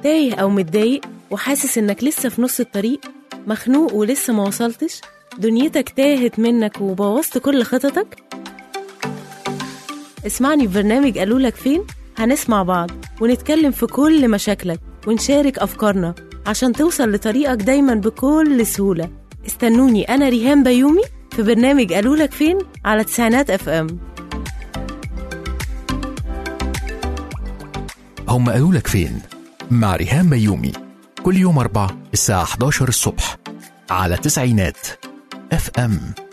تايه أو متضايق وحاسس إنك لسه في نص الطريق مخنوق ولسه ما وصلتش دنيتك تاهت منك وبوظت كل خططك اسمعني في برنامج قالوا لك فين هنسمع بعض ونتكلم في كل مشاكلك ونشارك أفكارنا عشان توصل لطريقك دايما بكل سهولة استنوني أنا ريهام بيومي في برنامج قالوا لك فين على تسعينات اف ام هم قالوا لك فين مع ريهام بيومي كل يوم أربعة الساعة 11 الصبح على تسعينات اف ام